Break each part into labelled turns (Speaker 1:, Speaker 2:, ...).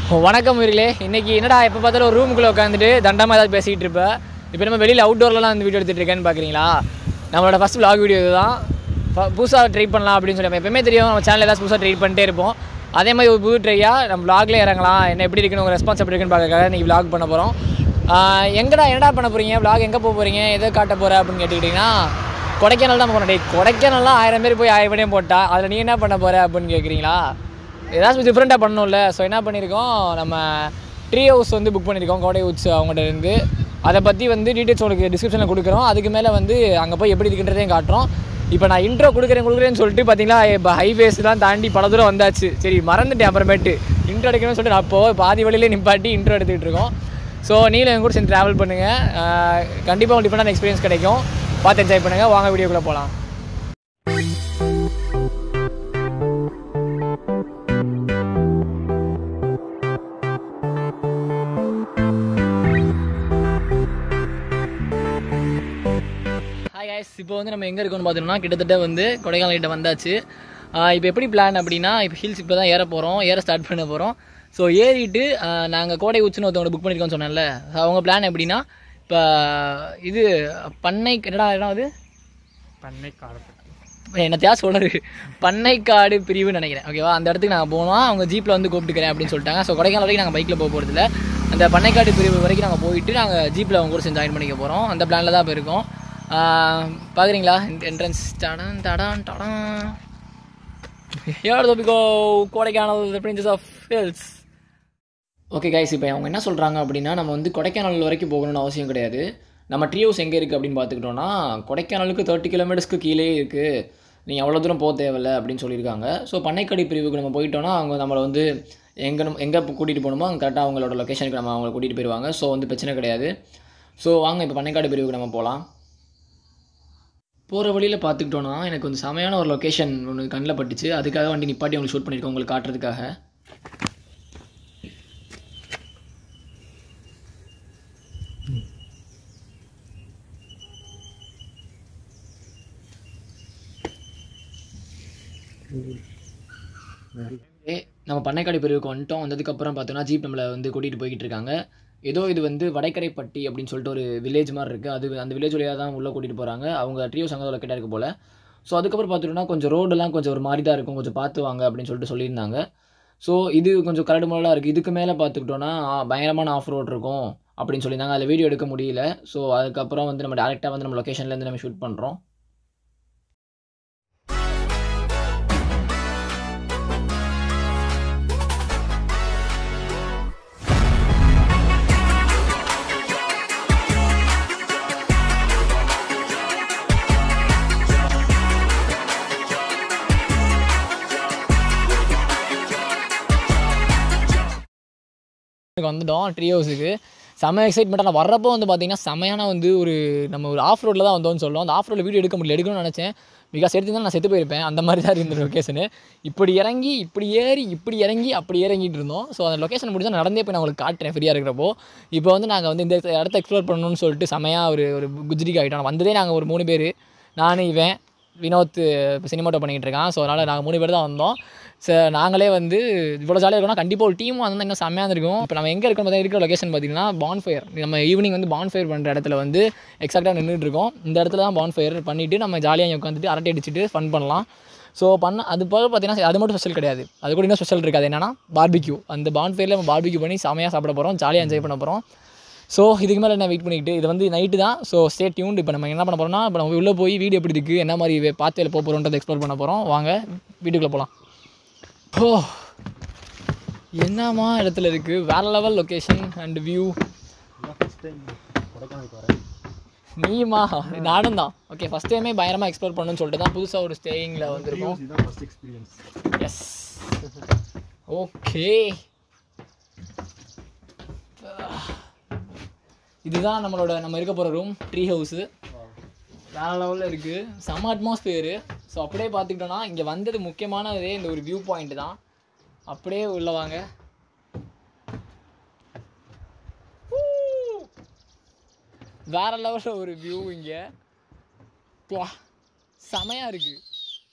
Speaker 1: வணக்கம் உயிர்களே இன்னைக்கு என்னடா எப்போ பார்த்தாலும் ஒரு ரூமுக்குள்ளே உட்காந்துட்டு தண்டமாக ஏதாவது பேசிகிட்டு இருப்பேன் இப்போ நம்ம வெளியில் அவுட்டோர்லாம் வந்து வீடியோ எடுத்துகிட்டு இருக்கேன்னு பார்க்குறீங்களா நம்மளோட ஃபஸ்ட் vlog வீடியோ இதுதான் புதுசாக ட்ரை பண்ணலாம் அப்படின்னு சொல்லி நம்ம எப்பவுமே தெரியும் நம்ம சேனல் ஏதாவது புதுசாக ட்ரை பண்ணிட்டே இருப்போம் அதே மாதிரி ஒரு புது ட்ரையாக நம்ம vlogல இறங்கலாம் என்ன எப்படி இருக்குன்னு உங்கள் ரெஸ்பான்ஸ் எப்படி இருக்குன்னு பார்க்கறதுக்காக இன்றைக்கி vlog பண்ண போகிறோம் எங்கடா என்னடா பண்ண போகிறீங்க vlog எங்கே போக போகிறீங்க எதை காட்ட போகிற அப்படின்னு கேட்டுக்கிட்டிங்கன்னா கொடைக்கானல் தான் போகிறோம் டேய் கொடைக்கானல்லாம் ஆயிரம் பேர் போய் ஆயிரம் பேரையும் போட்டா அதில் நீ என்ன பண்ண போகிற அப்படின்னு கேட்குறீங்களா ஏதாச்சும் டிஃப்ரெண்ட்டாக பண்ணணும்ல ஸோ என்ன பண்ணியிருக்கோம் நம்ம ட்ரீ ஹவுஸ் வந்து புக் பண்ணியிருக்கோம் கோடை உட்ஸ் அவங்கள்ட்ட இருந்து அதை பற்றி வந்து டீட்டெயில்ஸ் உங்களுக்கு டிஸ்கிரிப்ஷனில் கொடுக்குறோம் அதுக்கு மேலே வந்து அங்கே போய் எப்படி இருக்குன்றதையும் காட்டுறோம் இப்போ நான் இன்ட்ரோ கொடுக்குறேன் கொடுக்குறேன்னு சொல்லிட்டு பார்த்தீங்களா இப்போ ஹைவேஸ்லாம் தாண்டி பல தூரம் வந்தாச்சு சரி மறந்துட்டேன் அப்புறமேட்டு இன்ட்ரோ எடுக்கணும்னு சொல்லிட்டு நான் அப்போ பாதி வழியிலே நிப்பாட்டி இன்ட்ரோ எடுத்துக்கிட்டு இருக்கோம் ஸோ நீங்களும் என் கூட சேர்ந்து ட்ராவல் பண்ணுங்கள் கண்டிப்பாக உங்களுக்கு டிஃப்ரெண்டான எக்ஸ்பீரியன்ஸ் கிடைக்கும் பார்த்து என்ஜாய் பண்ணுங்கள் வாங்க வீடியோக்குள்ளே போகலாம் ஹாய் guys இப்போ வந்து நம்ம எங்கே இருக்கோம்னு பார்த்தோம்னா கிட்டத்தட்ட வந்து கொடைக்கானல் கிட்ட வந்தாச்சு இப்போ எப்படி பிளான் அப்படின்னா இப்போ ஹில்ஸ் இப்போ தான் ஏற போகிறோம் ஏற ஸ்டார்ட் பண்ண போகிறோம் ஸோ ஏறிட்டு நாங்கள் கோடை உச்சுன்னு ஒருத்தவங்க புக் பண்ணியிருக்கோம்னு சொன்னேன்ல அவங்க பிளான் எப்படின்னா இப்போ இது பண்ணை என்னடா இடம் அது
Speaker 2: பண்ணை காலப்பட்டு
Speaker 1: என்னத்தையா சொல்கிறது பண்ணைக்காடு பிரிவுன்னு நினைக்கிறேன் ஓகேவா அந்த இடத்துக்கு நாங்கள் போனோம் அவங்க ஜீப்பில் வந்து கூப்பிட்டுக்கிறேன் அப்படின்னு சொல்லிட்டாங்க ஸோ கொடைக்கானல் வரைக்கும் நாங்கள் பைக்கில் போக போகிறதில்ல அந்த பண்ணைக்காடு பிரிவு வரைக்கும் நாங்கள் போயிட்டு நாங்கள் ஜீப்பில் அவங்க கூட சேர்ந்து ஜாயின் பண்ணிக்க போகிறோம் அந்த பிளானில் தான் இப்போ இருக்கோம் பார்க்குறீங்களா என்ட்ரன்ஸ் தடான் தடான் தடான் யார் தோப்பிக்கோ Kodaikanal the princess of hills okay guys இப்போ அவங்க என்ன சொல்கிறாங்க அப்படின்னா நம்ம வந்து கொடைக்கானல் வரைக்கும் போகணும்னு அவசியம் கிடையாது நம்ம ட்ரீ ஹவுஸ் எங்கே இருக்குது அப்படின்னு பார்த்துக்கிட்டோன்னா கொடைக்கானலுக்கு தேர்ட்டி கிலோமீட்டர்ஸ்க்கு கீழே இருக்குது நீங்கள் அவ்வளோ தூரம் போக தேவையில்ல அப்படின்னு சொல்லியிருக்காங்க ஸோ பண்ணைக்கடி பிரிவுக்கு நம்ம போயிட்டோன்னா அவங்க நம்மளை வந்து எங்கே நம்ம எங்கே கூட்டிகிட்டு போகணுமோ அங்கே கரெக்டாக அவங்களோட லொக்கேஷனுக்கு நம்ம அவங்களை கூட்டிகிட்டு போயிடுவாங்க ஸோ வந்து பிரச்சனை கிடையாது ஸோ வாங்க இப்போ பண்ணைக்காடு பிரிவுக்கு நம்ம போகலாம் போகிற வழியில் பார்த்துக்கிட்டோன்னா எனக்கு வந்து செமையான ஒரு லொக்கேஷன் ஒன்று கண்ணில் பட்டுச்சு அதுக்காக வண்டி நிப்பாட்டி உங்களுக்கு ஷூட் பண்ணியிருக்கோம் உங்களுக்கு காட்டுறதுக்காக ஏ நம்ம பண்ணைக்காடு பிரிவுக்கு வந்துட்டோம் வந்ததுக்கப்புறம் பார்த்தோன்னா ஜீப் நம்மளை வந்து கூட்டிகிட்டு போய்கிட்டு இருக்காங்க ஏதோ இது வந்து வடைக்கரைப்பட்டி அப்படின்னு சொல்லிட்டு ஒரு வில்லேஜ் மாதிரி இருக்குது அது அந்த வில்லேஜ் வழியாக தான் உள்ளே கூட்டிகிட்டு போகிறாங்க அவங்க ட்ரியோ சங்கத்தில் கிட்ட இருக்க போல் ஸோ அதுக்கப்புறம் பார்த்துட்டோம்னா கொஞ்சம் ரோடெல்லாம் கொஞ்சம் ஒரு மாதிரி தான் இருக்கும் கொஞ்சம் பார்த்து வாங்க அப்படின்னு சொல்லிட்டு சொல்லியிருந்தாங்க ஸோ இது கொஞ்சம் கரடு முரடாக இருக்குது இதுக்கு மேலே பார்த்துக்கிட்டோன்னா ஆ, பயங்கரமான ஆஃப் ரோட் இருக்கும் அப்படின்னு சொல்லியிருந்தாங்க அதில் வீடியோ எடுக்க முடியல ஸோ அதுக்கப்புறம் வந்து நம்ம டேரெக்டாக வந்து நம்ம லொக்கேஷன்லேருந்து நம்ம ஷூட் பண்ணுறோம் இங்க வந்துட்டோம் ட்ரீ ஹவுஸுக்கு செம்ம எக்ஸைட்மெண்ட்டாக நான் வர்றப்போ வந்து பார்த்தீங்கன்னா செமையான வந்து ஒரு நம்ம ஒரு ஆஃப் ரோட்டில் தான் வந்தோம்னு சொல்லுவோம் அந்த ஆஃப் ரோடில் வீடியோ எடுக்க முடியல எடுக்கணும்னு நினச்சேன் பிகாஸ் எடுத்து நான் செத்து போயிருப்பேன் அந்த மாதிரி தான் இருந்த லொக்கேஷனு இப்படி இறங்கி இப்படி ஏறி இப்படி இறங்கி அப்படி இறங்கிட்டு இருந்தோம் ஸோ அந்த லொக்கேஷன் முடிஞ்சா நடந்தே போய் நான் உங்களுக்கு காட்டுறேன் ஃப்ரீயாக இருக்கிறப்போ இப்போ வந்து நாங்கள் வந்து இந்த இடத்த எக்ஸ்ப்ளோர் பண்ணணும்னு சொல்லிட்டு செமையாக ஒரு ஒரு குஜ்ரிக்கு ஆகிட்டோம் வந்ததே நாங்கள் ஒரு மூணு பேர் நான் இவன் வினோத் இப்போ சினிமாட்டோ பண்ணிக்கிட்டு இருக்கான் ஸோ அதனால் நாங்கள் மூணு பேர் தான் வந்தோம் ஸோ நாங்களே வந்து இவ்வளோ ஜாலியாக இருக்கோம்னா கண்டிப்பாக ஒரு டீமும் வந்து இன்னும் செம்மையாக இருக்கும் இப்போ நம்ம எங்கே இருக்கோம் பார்த்தா இருக்கிற லொகேஷன் பார்த்தீங்கன்னா பான்ஃபயர் நம்ம ஈவினிங் வந்து பான்ஃபயர் பண்ணுற இடத்துல வந்து எக்ஸாக்டாக நின்றுட்டு இருக்கோம் இந்த இடத்துல தான் பான்ஃபயர் பண்ணிவிட்டு நம்ம ஜாலியாக உட்காந்துட்டு அரட்டை அடிச்சுட்டு ஃபன் பண்ணலாம் ஸோ பண்ண அது போக பார்த்தீங்கன்னா அது மட்டும் ஸ்பெஷல் கிடையாது அது கூட இன்னும் ஸ்பெஷல் இருக்காது என்னன்னா பார்பிக்யூ அந்த பான்ஃபயரில் நம்ம பார்பிக்யூ பண்ணி செமையாக சாப்பிட போகிறோம் ஜாலியாக என்ஜாய் பண்ண போகிறோம் ஸோ இதுக்கு மேலே என்ன வெயிட் பண்ணிக்கிட்டு இது வந்து நைட்டு தான் ஸோ ஸ்டே டியூன் இப்போ நம்ம என்ன பண்ண போகிறோம்னா இப்போ நம்ம உள்ளே போய் வீடு எப்படி இருக்குது என்ன மாதிரி வே- பாத்தையில் போக போகிறோன்றதை எக்ஸ்ப்ளோர் பண்ண போகிறோம் வாங்க வீட்டுக்குள்ளே போகலாம் ஓ என்னமா இடத்துல இருக்குது வேறு level location and view
Speaker 2: first time கொடைக்கானலுக்கு வரேன்
Speaker 1: நீயுமா நானும் தான் ஓகே ஃபஸ்ட் டைமே பயங்கரமாக எக்ஸ்ப்ளோர் பண்ணணும்னு சொல்லிட்டு தான் புதுசாக ஒரு ஸ்டேயிங்கில் வந்திருக்கோம்
Speaker 2: இதுதான் ஃபஸ்ட் எக்ஸ்பீரியன்ஸ்
Speaker 1: எஸ் ஓகே இதுதான் நம்மளோட நம்ம இருக்க போகிற ரூம் ட்ரீ ஹவுஸு வேற லெவலில் இருக்குது செம்ம அட்மாஸ்பியரு ஸோ அப்படியே பார்த்துக்கிட்டோன்னா இங்கே வந்தது முக்கியமானதே இந்த ஒரு வியூ பாயிண்ட் தான் அப்படியே உள்ள வாங்க ஊ! வேற லெவலில் ஒரு வியூ இங்கே செமையாக இருக்குது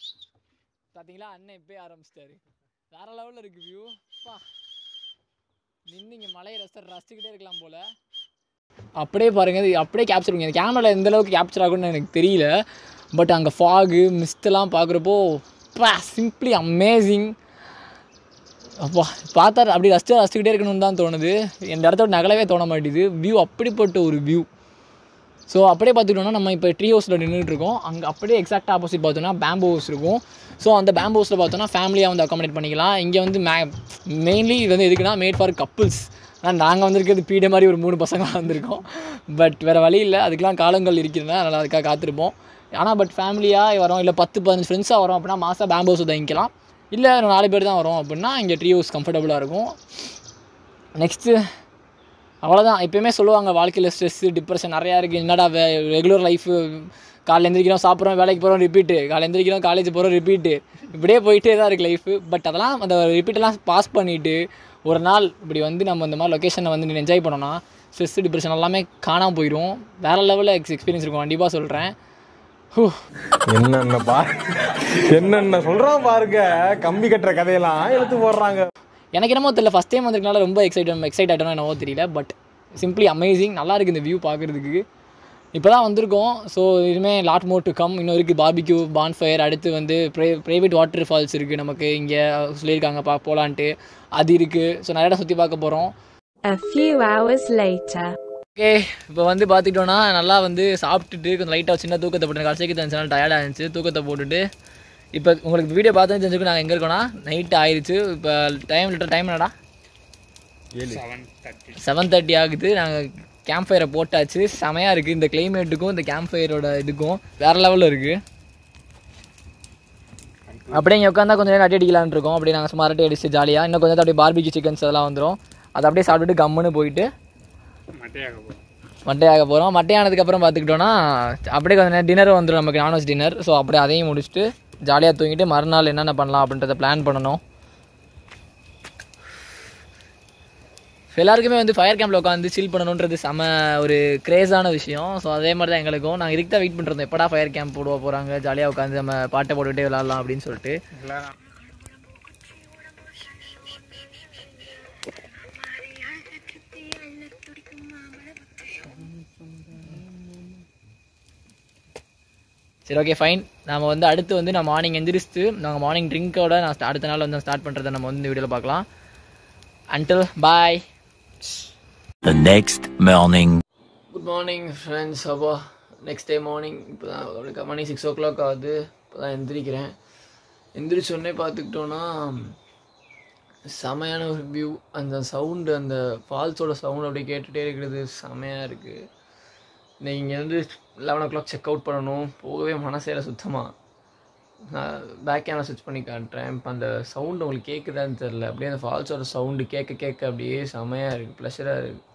Speaker 1: பார்த்தீங்களா அண்ணன் இப்போயே ஆரம்பிச்சிட்டாரு வேற லெவலில் இருக்குது வியூ பா நின்று இங்கே மலையை ரசித்து ரசிச்சுக்கிட்டே இருக்கலாம் போல் அப்படியே பாருங்க இது அப்படியே கேப்சர் பண்ணுங்க கேமராவில் எந்த அளவுக்கு கேப்சர் ஆகும்னு எனக்கு தெரியல பட் அங்கே ஃபாகு மிஸ்டெல்லாம் பார்க்குறப்போ பா சிம்பிளி அமேசிங் அப்பா பார்த்தா அப்படி ரசிச்சு ரசிச்சுக்கிட்டே இருக்கணும்னு தான் தோணுது இந்த இடத்த விட்டு நகலவே தோண மாட்டேது வியூ அப்படிப்பட்ட ஒரு வியூ ஸோ அப்படியே பார்த்துக்கிட்டோம்னா நம்ம இப்போ ட்ரீ ஹவுஸில் நின்றுட்டு இருக்கோம் அங்கே அப்படியே எக்ஸாக்ட் ஆப்போசிட் பார்த்தோன்னா பேம்போ ஹவுஸ் இருக்கும் ஸோ அந்த பேம்போ ஹவுஸில் பார்த்தோன்னா ஃபேமிலியாக வந்து அக்காமடேட் பண்ணிக்கலாம் இங்கே வந்து மே மெயின்லி இது வந்து எதுக்குன்னா மேட் ஃபார் கப்புள்ஸ் ஆனால் நாங்கள் வந்திருக்கிறது பீடை மாதிரி ஒரு மூணு பசங்களாக வந்திருக்கோம் பட் வேறு வழி இல்லை அதுக்கெலாம் காலங்கள் இருக்கிறதுனால அதனால் அதுக்காக காத்திருப்போம் ஆனால் பட் ஃபேமிலியாக வரோம் இல்லை பத்து பதினஞ்சு ஃப்ரெண்ட்ஸாக வரோம் அப்படின்னா மாதம் பேம்போ ஹவுஸ் தங்கிக்கலாம் இல்லை நாலு பேர் தான் வரோம் அப்படின்னா இங்கே ட்ரீ ஹவுஸ் கம்ஃபர்டபுளாக இருக்கும் நெக்ஸ்ட்டு அவ்வளோதான் எப்பயுமே சொல்லுவாங்க வாழ்க்கையில் ஸ்ட்ரெஸ்ஸு டிப்ரெஷன் நிறையா இருக்குது என்னடா வே ரெகுலர் லைஃபு காலைல எந்திரிக்கிறோம் சாப்பிட்றோம் வேலைக்கு போகிறோம் ரிப்பீட்டு காலைல எந்திரிக்கிறோம் காலேஜ் போகிறோம் ரிப்பீட்டு இப்படியே போயிட்டே தான் இருக்குது லைஃபு பட் அதெல்லாம் அந்த ரிப்பீட்டெல்லாம் பாஸ் பண்ணிவிட்டு ஒரு நாள் இப்படி வந்து நம்ம இந்த மாதிரி லொக்கேஷனை வந்து என்ஜாய் பண்ணோன்னா ஸ்ட்ரெஸ் டிப்ரெஷன் எல்லாமே காணாமல் போயிடும் வேறு லெவலில் எக்ஸ் எக்ஸ்பீரியன்ஸ் இருக்கும் கண்டிப்பாக சொல்கிறேன் ஹூ
Speaker 3: என்னென்ன பா என்னென்ன சொல்றான் பாருங்க கம்பி கட்டுற கதையெல்லாம் எழுத்து போடுறாங்க
Speaker 1: எனக்கு என்னமோ தெரியல ஃபஸ்ட் டைம் வந்திருக்கனால ரொம்ப எக்ஸைட் எக்ஸைட் ஆகிட்டோம் என்னவோ தெரியல பட் சிம்பிளி அமேசிங் நல்லா இருக்குது இந்த வியூ பார்க்குறதுக்கு இப்போ தான் வந்திருக்கோம் ஸோ இனிமேல் லாட் மோர் டு கம் இன்னும் இருக்குது பார்பிக்யூ பான் ஃபயர் அடுத்து வந்து ப்ரை ப்ரைவேட் வாட்டர் ஃபால்ஸ் இருக்குது நமக்கு இங்கே சொல்லியிருக்காங்க பா போகலான்ட்டு அது இருக்குது ஸோ நிறைய இடம் சுற்றி பார்க்க போகிறோம்
Speaker 4: A few hours later.
Speaker 1: Okay இப்போ வந்து பார்த்துக்கிட்டோன்னா நல்லா வந்து சாப்பிட்டுட்டு கொஞ்சம் லைட்டாக சின்ன தூக்கத்தை போட்டு கடைசிக்கு இருந்துச்சு டயர்டாக இருந்துச்சு தூக்கத்தை போட்டுட்டு இப்போ உங்களுக்கு வீடியோ பார்த்து தெரிஞ்சுக்கோ நாங்கள் எங்கே இருக்கோம்னா நைட் ஆயிடுச்சு இப்போ டைம் லிட்டர் டைம் என்னடா
Speaker 2: செவன் தேர்ட்டி
Speaker 1: செவன் தேர்ட்டி ஆகுது நாங்கள் கேம்ப் ஃபயரை போட்டாச்சு செமையாக இருக்குது இந்த கிளைமேட்டுக்கும் இந்த கேம்ப் ஃபயரோட இதுக்கும் வேறு லெவலில் இருக்குது அப்படியே இங்கே உட்காந்தா கொஞ்சம் நேரம் அடி அடிக்கலான்னு இருக்கோம் அப்படியே நாங்கள் சும்மா அரட்டை அடிச்சு ஜாலியாக இன்னும் கொஞ்சம் அப்படியே பார்பிக்யூ சிக்கன்ஸ் அதெல்லாம் வந்துடும் அதை அப்படியே சாப்பிட்டுட்டு கம்முன்னு போயிட்டு
Speaker 2: மட்டையாக போகிறோம்
Speaker 1: மட்டையாக போகிறோம் மட்டையானதுக்கப்புறம் பார்த்துக்கிட்டோன்னா அப்படியே கொஞ்சம் நேரம் டின்னர் வந்துடும் நமக்கு நான்வெஜ் டின்னர் ஸோ அப்படியே அதையும் முடிச்சுட்டு ஜாலியாக தூங்கிட்டு மறுநாள் என்னென்ன பண்ணலாம் அப்படின்றத பிளான் பண்ணணும் எல்லாருக்குமே வந்து ஃபயர் கேம்பில் உட்காந்து சில் பண்ணணுன்றது செம ஒரு கிரேஸான விஷயம் ஸோ அதே மாதிரி தான் எங்களுக்கும் நாங்கள் இதுக்கு தான் வெயிட் பண்ணுறோம் எப்படா ஃபயர் கேம்ப் போடுவ போகிறாங்க ஜாலியாக உட்காந்து நம்ம பாட்டை போட்டுகிட்டே விளாட்லாம் அப்படின்னு சொல்லிட்டு
Speaker 2: எல்லாம்
Speaker 1: சரி ஓகே ஃபைன் நம்ம வந்து அடுத்து வந்து நான் மார்னிங் எந்திரிச்சு நாங்கள் மார்னிங் ட்ரிங்கோட நான் sta- அடுத்த நாள் வந்து ஸ்டார்ட் பண்ணுறதை நம்ம வந்து இந்த வீடியோவில் பார்க்கலாம் until bye
Speaker 5: The next morning.
Speaker 1: Good morning friends அப்பா நெக்ஸ்ட் டே மார்னிங் இப்போ தான் அவளுக்கு மணி சிக்ஸ் ஓ கிளாக் ஆகுது இப்போ தான் எந்திரிக்கிறேன் எந்திரிச்சோடனே பார்த்துக்கிட்டோன்னா செமையான ஒரு வியூ அந்த சவுண்டு அந்த ஃபால்ஸோட சவுண்ட் அப்படியே கேட்டுகிட்டே இருக்கிறது செமையாக இருக்குது இன்னைக்கு இங்கேருந்து eleven o'clock check out பண்ணணும் போகவே மனசேல சுத்தமாக நான் பேக் கேமரா ஸ்விட்ச் பண்ணி காட்டுறேன் இப்போ அந்த சவுண்டு உங்களுக்கு கேட்குதான்னு தெரில அப்படியே அந்த ஃபால்ஸோட சவுண்டு கேட்க கேட்க அப்படியே செமையாக இருக்குது ப்ளஷராக இருக்குது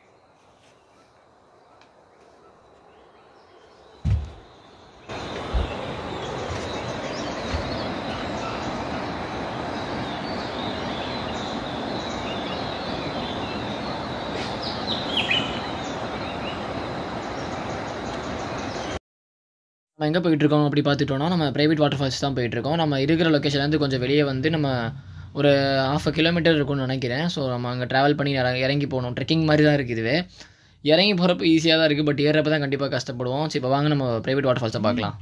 Speaker 1: நம்ம எங்கே போயிட்டுருக்கோம் அப்படி பார்த்துட்டோம்னா நம்ம ப்ரைவேட் வாட்டர் ஃபால்ஸ் தான் போயிட்டுருக்கோம் நம்ம இருக்கிற லொக்கேஷன்லேருந்து கொஞ்சம் வெளியே வந்து நம்ம ஒரு ஹாஃப் அ கிலோமீட்டர் இருக்கும்னு நினைக்கிறேன் ஸோ நம்ம அங்கே ட்ராவல் பண்ணி இற- இறங்கி போகணும் ட்ரெக்கிங் மாதிரி தான் இருக்குது இதுவே இறங்கி போகிறப்ப ஈஸியாக தான் இருக்குது பட் ஏறப்ப தான் கண்டிப்பாக கஷ்டப்படுவோம் சரி இப்போ வாங்க நம்ம ப்ரைவேட் வாட்டர் ஃபால்ஸை பார்க்கலாம்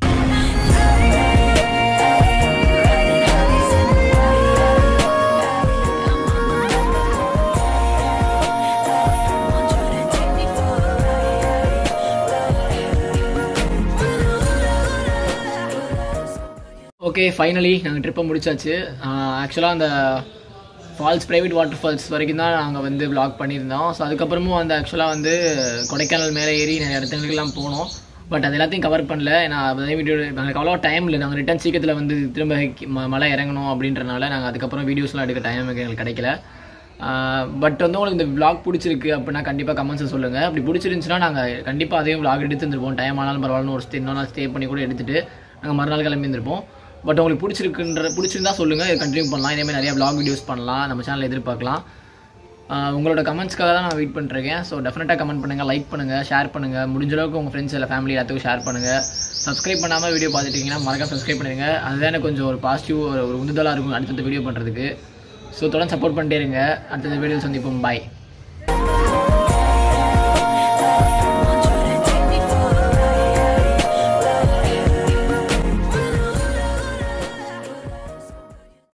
Speaker 1: ஓகே ஃபைனலி நாங்கள் ட்ரிப்பை முடிச்சாச்சு ஆக்சுவலாக அந்த ஃபால்ஸ் ப்ரைவேட் வாட்டர் ஃபால்ஸ் வரைக்கும் தான் நாங்கள் வந்து vlog பண்ணியிருந்தோம் ஸோ அதுக்கப்புறமும் வந்து ஆக்சுவலாக வந்து கொடைக்கானல் மேலே ஏறி நிறைய இடத்துங்களுக்கெல்லாம் போனோம் பட் அது எல்லாத்தையும் கவர் பண்ணல ஏன்னா அதே வீடியோ எங்களுக்கு அவ்வளோ டைம் இல்லை நாங்கள் ரிட்டன் சீக்கிரத்தில் வந்து திரும்ப கி- ம- மலை இறங்கணும் அப்படின்றனால நாங்கள் அதுக்கப்புறம் வீடியோஸ்லாம் எடுக்க டைம் எங்களுக்கு கிடைக்கல பட் வந்து உங்களுக்கு இந்த vlog பிடிச்சிருக்கு அப்படின்னா கண்டிப்பாக கமெண்ட்ஸை சொல்லுங்கள் அப்படி பிடிச்சிருந்துச்சுன்னா நாங்கள் கண்டிப்பாக அதே vlog எடுத்து இருந்திருப்போம் டைம் ஆனாலும் பரவாயில்லன்னு ஒரு ஸ்டே இன்னொரு நாள் ஸ்டே பண்ணி கூட எடுத்துட்டு நாங்கள் மறுநாள் கிளம்பி இருந்திருப்போம் பட் உங்களுக்கு பிடிச்சிருக்குன்ற பிடிச்சிருந்தா சொல்லுங்கள் இது கண்டினியூ பண்ணலாம் இதே மாதிரி நிறைய vlog வீடியோஸ் பண்ணலாம் நம்ம சேனலில் எதிர்பார்க்கலாம் ஆஹ் உங்களோட கமெண்ட்ஸ்க்காக தான் நான் வெயிட் பண்ணிருக்கேன் ஸோ டெஃபினட்டாக கமெண்ட் பண்ணுங்கள் லைக் பண்ணுங்கள் ஷேர் பண்ணுங்கள் முடிஞ்ச அளவுக்கு உங்கள் ஃப்ரெண்ட்ஸ் இல்லை ஃபேமிலி எல்லாத்துக்கும் ஷேர் பண்ணுங்கள் சப்ஸ்கிரைப் பண்ணாமல் வீடியோ பார்த்துட்டீங்கன்னா மறக்காம சப்ஸ்கிரைப் பண்ணுங்க அதுதான் எனக்கு கொஞ்சம் ஒரு பாசிட்டிவ் ஒரு ஒரு உந்துதலாக இருக்கும் அடுத்தடுத்த வீடியோ பண்ணுறதுக்கு ஸோ தொடர்ந்து சப்போர்ட் பண்ணிட்டே இருங்க அடுத்த வீடியோஸ் சந்திப்போம் பாய்